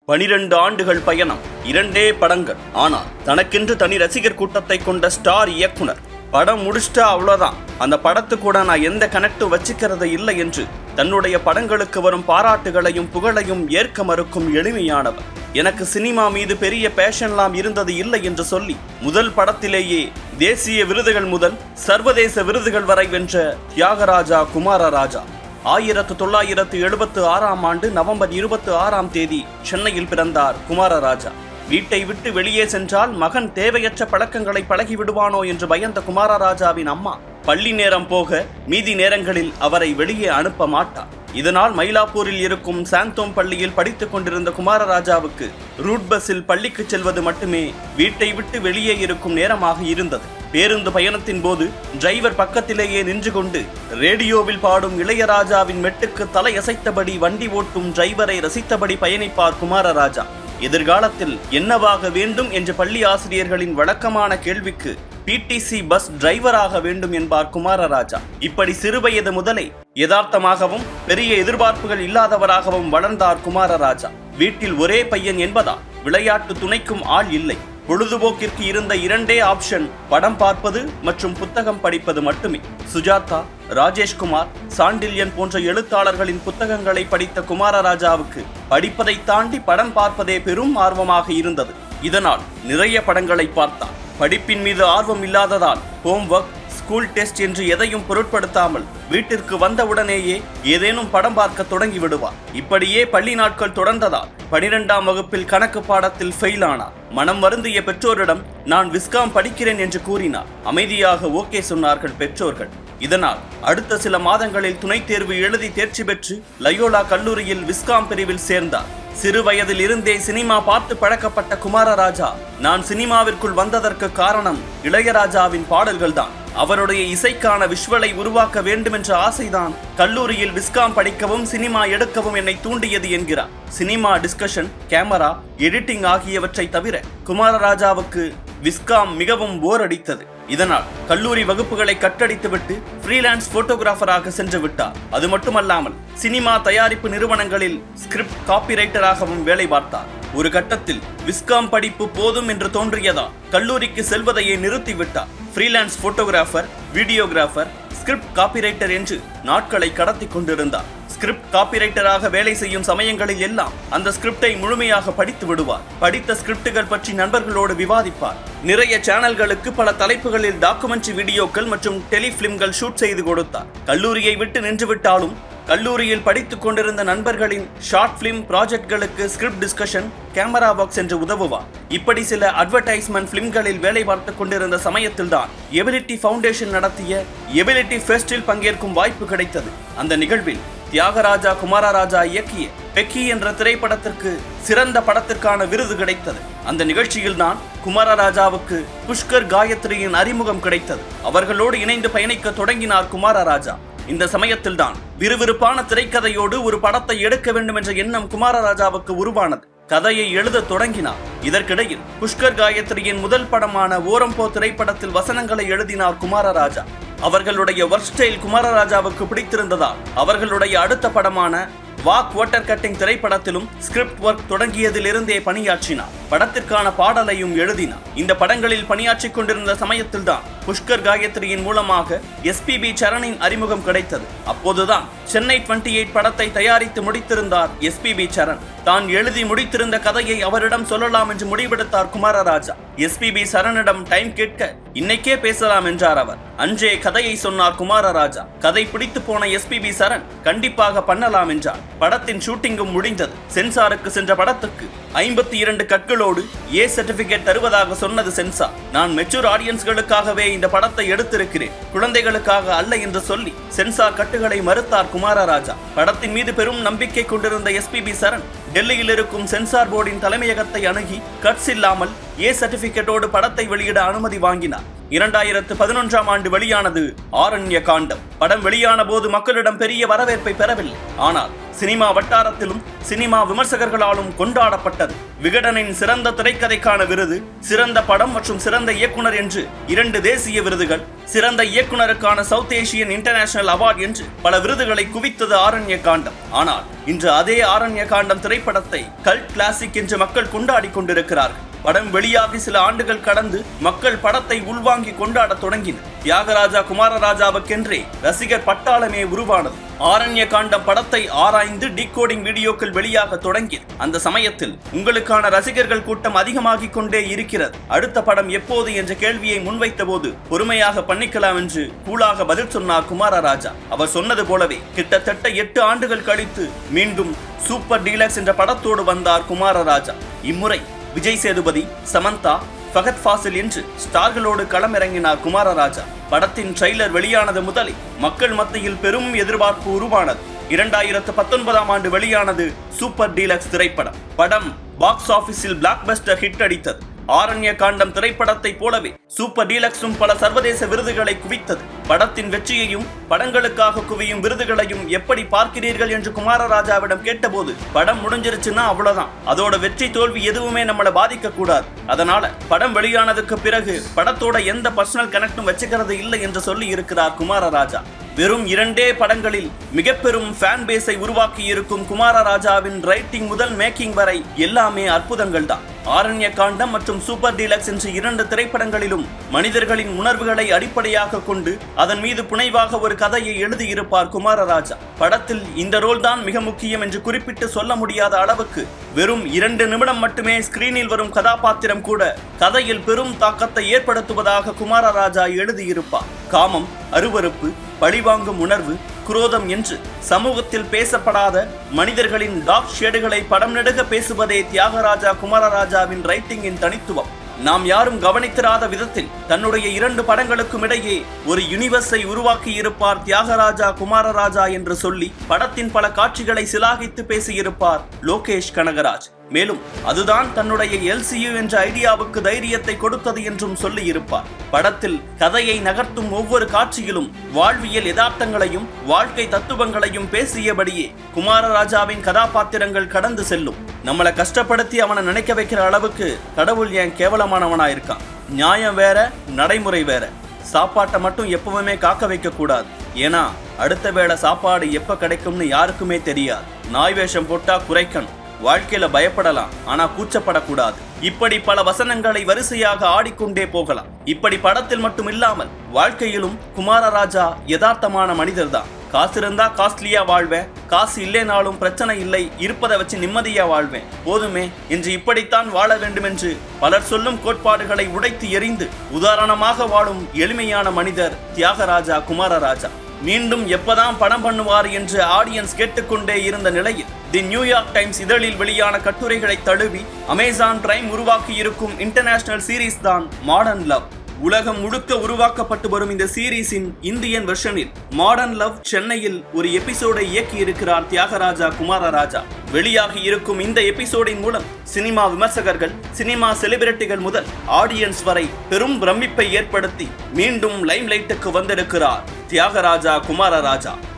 பனிரெண்டு ஆண்டுகள் பயணம் இரண்டே படங்கள் ஆனால் தனக்கென்று தனி ரசிகர் கூட்டத்தை கொண்ட ஸ்டார் இயக்குனர் படம் முடிச்சிட்டா அவ்வளோதான் அந்த படத்து கூட நான் எந்த கனெக்டும் வச்சுக்கிறது இல்லை என்று தன்னுடைய படங்களுக்கு வரும் பாராட்டுகளையும் புகழையும் ஏற்க மறுக்கும் எளிமையானவர் எனக்கு சினிமா மீது பெரிய பேஷன்லாம் இருந்தது இல்லை என்று சொல்லி முதல் படத்திலேயே தேசிய விருதுகள் முதல் சர்வதேச விருதுகள் வரை வென்ற தியாகராஜா குமாரராஜா ஆயிரத்து தொள்ளாயிரத்து எழுபத்து ஆறாம் ஆண்டு நவம்பர் இருபத்தி ஆறாம் தேதி சென்னையில் பிறந்தார் குமாரராஜா வீட்டை விட்டு வெளியே சென்றால் மகன் தேவையற்ற பழக்கங்களை பழகி விடுவானோ என்று பயந்த குமாரராஜாவின் அம்மா பள்ளி நேரம் போக மீதி நேரங்களில் அவரை வெளியே அனுப்ப மாட்டார் இதனால் மயிலாப்பூரில் இருக்கும் சாந்தோம் பள்ளியில் படித்துக் கொண்டிருந்த குமாரராஜாவுக்கு ரூட் பஸ்ஸில் பள்ளிக்கு செல்வது மட்டுமே வீட்டை விட்டு வெளியே இருக்கும் நேரமாக இருந்தது பேருந்து பயணத்தின் போது டிரைவர் பக்கத்திலேயே நின்று கொண்டு ரேடியோவில் பாடும் இளையராஜாவின் மெட்டுக்கு தலையசைத்தபடி வண்டி ஓட்டும் டிரைவரை ரசித்தபடி பயணிப்பார் குமாரராஜா எதிர்காலத்தில் என்னவாக வேண்டும் என்ற பள்ளி ஆசிரியர்களின் வழக்கமான கேள்விக்கு பிடிசி பஸ் டிரைவராக வேண்டும் என்பார் குமாரராஜா இப்படி சிறுவயது முதலே யதார்த்தமாகவும் பெரிய எதிர்பார்ப்புகள் இல்லாதவராகவும் வளர்ந்தார் குமாரராஜா வீட்டில் ஒரே பையன் என்பதால் விளையாட்டு துணைக்கும் ஆள் இல்லை பொழுதுபோக்கிற்கு இருந்த இரண்டே ஆப்ஷன் படம் பார்ப்பது மற்றும் புத்தகம் படிப்பது மட்டுமே சுஜாதா ராஜேஷ்குமார் சாண்டில்யன் போன்ற எழுத்தாளர்களின் புத்தகங்களை படித்த குமாரராஜாவுக்கு படிப்பதை தாண்டி படம் பார்ப்பதே பெரும் ஆர்வமாக இருந்தது இதனால் நிறைய படங்களை பார்த்தார் படிப்பின் மீது ஆர்வம் இல்லாததால் ஹோம்ஒர்க் ஸ்கூல் டெஸ்ட் என்று எதையும் பொருட்படுத்தாமல் வீட்டிற்கு வந்தவுடனேயே ஏதேனும் படம் பார்க்க தொடங்கி விடுவார் இப்படியே பள்ளி நாட்கள் தொடர்ந்ததால் பனிரெண்டாம் வகுப்பில் கணக்கு பாடத்தில் ஃபெயில் ஆனார் மனம் வருந்திய பெற்றோரிடம் நான் விஸ்காம் படிக்கிறேன் என்று கூறினார் அமைதியாக ஓகே சொன்னார்கள் பெற்றோர்கள் இதனால் அடுத்த சில மாதங்களில் துணைத் தேர்வு எழுதி தேர்ச்சி பெற்று லயோலா கல்லூரியில் விஸ்காம் பிரிவில் சேர்ந்தார் சிறு வயதில் இருந்தே சினிமா பார்த்து பழக்கப்பட்ட குமாரராஜா நான் சினிமாவிற்குள் வந்ததற்கு காரணம் இளையராஜாவின் பாடல்கள்தான் அவருடைய இசைக்கான விஷுவலை உருவாக்க வேண்டுமென்ற ஆசைதான் கல்லூரியில் விஸ்காம் படிக்கவும் சினிமா எடுக்கவும் என்னை தூண்டியது என்கிறார் சினிமா டிஸ்கஷன் கேமரா எடிட்டிங் ஆகியவற்றை தவிர குமாரராஜாவுக்கு விஸ்காம் மிகவும் போர் அடித்தது இதனால் கல்லூரி வகுப்புகளை கட்டடித்துவிட்டு ஃப்ரீலான்ஸ் போட்டோகிராஃபராக சென்று விட்டார் அது மட்டுமல்லாமல் சினிமா தயாரிப்பு நிறுவனங்களில் ஸ்கிரிப்ட் காப்பிரைட்டராகவும் வேலை பார்த்தார் ஒரு கட்டத்தில் விஸ்காம் படிப்பு போதும் என்று தோன்றியதால் கல்லூரிக்கு செல்வதையே நிறுத்திவிட்டார் freelance photographer videographer script copywriter என்று நாட்களை கடத்தி கொண்டிருந்தார் ஸ்கிரிப்ட் காப்பிரைட்டராக வேலை செய்யும் சமயங்களில் எல்லாம் அந்த ஸ்கிரிப்டை முழுமையாக படித்து விடுவார் படித்த ஸ்கிரிப்டுகள் பற்றி நண்பர்களோடு விவாதிப்பார் நிறைய சேனல்களுக்கு பல தலைப்புகளில் டாக்குமெண்ட்ரி வீடியோக்கள் மற்றும் டெலிஃபிலிம்கள் ஷூட் செய்து கொடுத்தார் கல்லூரியை விட்டு நின்றுவிட்டாலும் கல்லூரியில் படித்துக் கொண்டிருந்த நண்பர்களின் ஷார்ட் பிலிம் ப்ராஜெக்ட்களுக்கு ஸ்கிரிப்ட் டிஸ்கஷன் கேமரா பாக்ஸ் என்று உதவுவார் இப்படி சில அட்வர்டைஸ்மெண்ட் பிலிம்களில் வேலை பார்த்துக் கொண்டிருந்த சமயத்தில்தான் எபிலிட்டி ஃபவுண்டேஷன் நடத்திய எபிலிட்டி ஃபெஸ்டில் பங்கேற்கும் வாய்ப்பு கிடைத்தது அந்த நிகழ்வில் தியாகராஜா குமாரராஜா இயக்கிய பெக்கி என்ற திரைப்படத்திற்கு சிறந்த படத்திற்கான விருது கிடைத்தது அந்த நிகழ்ச்சியில் தான் குமாரராஜாவுக்கு புஷ்கர் காயத்ரியின் அறிமுகம் கிடைத்தது அவர்களோடு இணைந்து பயணிக்க தொடங்கினார் குமாரராஜா இந்த சமயத்தில்தான் விறுவிறுப்பான திரைக்கதையோடு ஒரு படத்தை எடுக்க வேண்டும் என்ற எண்ணம் குமாரராஜாவுக்கு உருவானது கதையை எழுத தொடங்கினார் இதற்கிடையில் புஷ்கர் காயத்ரியின் முதல் படமான ஓரம்போ திரைப்படத்தில் வசனங்களை எழுதினார் குமாரராஜா அவர்களுடைய ஒர்க் ஸ்டைல் குமாரராஜாவுக்கு பிடித்திருந்ததால் அவர்களுடைய அடுத்த படமான வாக் வாட்டர் கட்டிங் திரைப்படத்திலும் ஸ்கிரிப்ட் ஒர்க் தொடங்கியதிலிருந்தே பணியாற்றினார் படத்திற்கான பாடலையும் எழுதினார் இந்த படங்களில் பணியாற்றிக் கொண்டிருந்த சமயத்தில்தான் புஷ்கர் காயத்ரியின் மூலமாக எஸ்பிபி சரணின் அறிமுகம் கிடைத்தது அப்போதுதான் சென்னை டுவெண்ட்டி எயிட் படத்தை தயாரித்து முடித்திருந்தார் எஸ்பிபி சரண் தான் எழுதி முடித்திருந்த கதையை அவரிடம் சொல்லலாம் என்று முடிவெடுத்தார் குமாரராஜா எஸ்பிபி சரணிடம் டைம் கேட்க இன்னைக்கே பேசலாம் என்றார் அவர் அன்றே கதையை சொன்னார் குமாரராஜா கதை பிடித்து போன எஸ்பிபி சரண் கண்டிப்பாக பண்ணலாம் என்றார் படத்தின் ஷூட்டிங்கும் முடிந்தது சென்சாருக்கு சென்ற படத்துக்கு ஐம்பத்தி இரண்டு கற்களோடு ஏ சர்டிபிகேட் தருவதாக சொன்னது சென்சார் நான் மெச்சூர் ஆடியன்ஸ்களுக்காகவே இந்த படத்தை எடுத்திருக்கிறேன் குழந்தைகளுக்காக அல்ல என்று சொல்லி சென்சார் கட்டுகளை மறுத்தார் குமாரராஜா படத்தின் மீது பெரும் நம்பிக்கை கொண்டிருந்த எஸ்பிபி சரண் டெல்லியில் இருக்கும் சென்சார் போர்டின் தலைமையகத்தை அணுகி கட்ஸ் இல்லாமல் ஏ சர்டிபிகேட்டோடு படத்தை வெளியிட அனுமதி வாங்கினார் இரண்டாயிரத்து பதினொன்றாம் ஆண்டு வெளியானது ஆரண்ய காண்டம் படம் வெளியான போது மக்களிடம் பெரிய வரவேற்பை பெறவில்லை ஆனால் சினிமா வட்டாரத்திலும் சினிமா விமர்சகர்களாலும் கொண்டாடப்பட்டது விகடனின் சிறந்த திரைக்கதைக்கான விருது சிறந்த படம் மற்றும் சிறந்த இயக்குனர் என்று இரண்டு தேசிய விருதுகள் சிறந்த இயக்குனருக்கான சவுத் ஏசியன் இன்டர்நேஷனல் அவார்ட் என்று பல விருதுகளை குவித்தது ஆரண்ய காண்டம் ஆனால் இன்று அதே ஆரண்ய காண்டம் திரைப்படத்தை கல்ட் கிளாசிக் என்று மக்கள் கொண்டாடி கொண்டிருக்கிறார்கள் படம் வெளியாகி சில ஆண்டுகள் கடந்து மக்கள் படத்தை உள்வாங்கி கொண்டாடத் தொடங்கினர் தியாகராஜா குமாரராஜாவுக்கென்றே ரசிகர் பட்டாளமே உருவானது ஆரண்ய காண்டம் படத்தை ஆராய்ந்து டிகோடிங் வீடியோக்கள் வெளியாக தொடங்கி அந்த சமயத்தில் உங்களுக்கான ரசிகர்கள் கூட்டம் அதிகமாகிக் கொண்டே இருக்கிறது அடுத்த படம் எப்போது என்ற கேள்வியை முன்வைத்த போது பொறுமையாக பண்ணிக்கலாம் என்று கூலாக பதில் சொன்னார் குமாரராஜா அவர் சொன்னது போலவே கிட்டத்தட்ட எட்டு ஆண்டுகள் கழித்து மீண்டும் சூப்பர் டீலக்ஸ் என்ற படத்தோடு வந்தார் குமாரராஜா இம்முறை விஜய் சேதுபதி சமந்தா ஃபகத் ஃபாசில் என்று ஸ்டார்களோடு களமிறங்கினார் குமாரராஜா படத்தின் ட்ரெய்லர் வெளியானது முதலே மக்கள் மத்தியில் பெரும் எதிர்பார்ப்பு உருவானது இரண்டாயிரத்து பத்தொன்பதாம் ஆண்டு வெளியானது சூப்பர் டீலக்ஸ் திரைப்படம் படம் பாக்ஸ் ஆபீஸில் பிளாக்பஸ்டர் ஹிட் அடித்தது ஆரண்ய காண்டம் திரைப்படத்தை போலவே சூப்பர் டீலக்ஸும் பல சர்வதேச விருதுகளை குவித்தது படத்தின் வெற்றியையும் படங்களுக்காக குவியும் விருதுகளையும் எப்படி பார்க்கிறீர்கள் என்று குமாரராஜாவிடம் கேட்டபோது படம் முடிஞ்சிருச்சுன்னா அவ்வளவுதான் அதோட வெற்றி தோல்வி எதுவுமே நம்மளை பாதிக்க கூடாது அதனால படம் வெளியானதுக்கு பிறகு படத்தோட எந்த பர்சனல் கனெக்டும் வச்சுக்கிறது இல்லை என்று சொல்லி இருக்கிறார் குமாரராஜா வெறும் இரண்டே படங்களில் மிக பெரும் ஃபேன் பேஸை உருவாக்கி இருக்கும் குமாரராஜாவின் ரைட்டிங் முதல் மேக்கிங் வரை எல்லாமே அற்புதங்கள் தான் ஆரண்ய காண்டம் மற்றும் சூப்பர் டீலக்ஸ் என்ற இரண்டு திரைப்படங்களிலும் மனிதர்களின் உணர்வுகளை அடிப்படையாக கொண்டு அதன் மீது புனைவாக ஒரு கதையை எழுதியிருப்பார் குமாரராஜா படத்தில் இந்த ரோல் தான் மிக முக்கியம் என்று குறிப்பிட்டு சொல்ல முடியாத அளவுக்கு வெறும் இரண்டு நிமிடம் மட்டுமே ஸ்கிரீனில் வரும் கதாபாத்திரம் கூட கதையில் பெரும் தாக்கத்தை ஏற்படுத்துவதாக குமாரராஜா எழுதியிருப்பார் காமம் அருவருப்பு பழிவாங்கும் உணர்வு குரோதம் என்று சமூகத்தில் பேசப்படாத மனிதர்களின் டாக் ஷேடுகளை படம் நெடுக பேசுவதே தியாகராஜா குமாரராஜாவின் ரைட்டிங்கின் தனித்துவம் நாம் யாரும் கவனித்திராத விதத்தில் தன்னுடைய இரண்டு படங்களுக்கும் இடையே ஒரு யுனிவர்ஸை உருவாக்கி இருப்பார் தியாகராஜா குமாரராஜா என்று சொல்லி படத்தின் பல காட்சிகளை சிலாகித்து பேசியிருப்பார் லோகேஷ் கனகராஜ் மேலும் அதுதான் தன்னுடைய எல்சியு என்ற ஐடியாவுக்கு தைரியத்தை கொடுத்தது என்றும் சொல்லி இருப்பார் படத்தில் கதையை நகர்த்தும் ஒவ்வொரு காட்சியிலும் வாழ்வியல் யதார்த்தங்களையும் வாழ்க்கை தத்துவங்களையும் பேசியபடியே குமாரராஜாவின் கதாபாத்திரங்கள் கடந்து செல்லும் நம்மளை கஷ்டப்படுத்தி அவனை நினைக்க வைக்கிற அளவுக்கு கடவுள் ஏன் கேவலமானவனா இருக்கான் நியாயம் வேற நடைமுறை வேற சாப்பாட்டை மட்டும் எப்பவுமே காக்க வைக்க கூடாது ஏன்னா அடுத்த வேளை சாப்பாடு எப்ப கிடைக்கும்னு யாருக்குமே தெரியாது நாய் வேஷம் போட்டா குறைக்கணும் வாழ்க்கையில பயப்படலாம் ஆனா கூச்சப்படக்கூடாது இப்படி பல வசனங்களை வரிசையாக ஆடிக்கொண்டே போகலாம் இப்படி படத்தில் மட்டும் இல்லாமல் வாழ்க்கையிலும் குமாரராஜா யதார்த்தமான மனிதர்தான் காசு இருந்தா காஸ்ட்லியா வாழ்வேன் காசு இல்லைனாலும் பிரச்சனை இல்லை இருப்பதை வச்சு நிம்மதியா வாழ்வேன் போதுமே என்று இப்படித்தான் வாழ வேண்டும் என்று பலர் சொல்லும் கோட்பாடுகளை உடைத்து எறிந்து உதாரணமாக வாழும் எளிமையான மனிதர் தியாகராஜா குமாரராஜா மீண்டும் எப்பதான் படம் பண்ணுவார் என்று ஆடியன்ஸ் கேட்டுக்கொண்டே இருந்த நிலையில் தி நியூயார்க் டைம்ஸ் இதழில் வெளியான கட்டுரைகளை தழுவி அமேசான் பிரைம் உருவாக்கி இருக்கும் இன்டர்நேஷனல் சீரீஸ் தான் மாடர்ன் லவ் உலகம் முழுக்க உருவாக்கப்பட்டு வரும் இந்த சீரீஸின் இந்தியன் வெர்ஷனில் மாடர்ன் லவ் சென்னையில் ஒரு எபிசோடை இயக்கி இருக்கிறார் தியாகராஜா குமாரராஜா வெளியாகி இருக்கும் இந்த எபிசோடின் மூலம் சினிமா விமர்சகர்கள் சினிமா செலிபிரிட்டிகள் முதல் ஆடியன்ஸ் வரை பெரும் பிரமிப்பை ஏற்படுத்தி மீண்டும் லைம் லைட்டுக்கு வந்திருக்கிறார் தியாகராஜா குமாரராஜா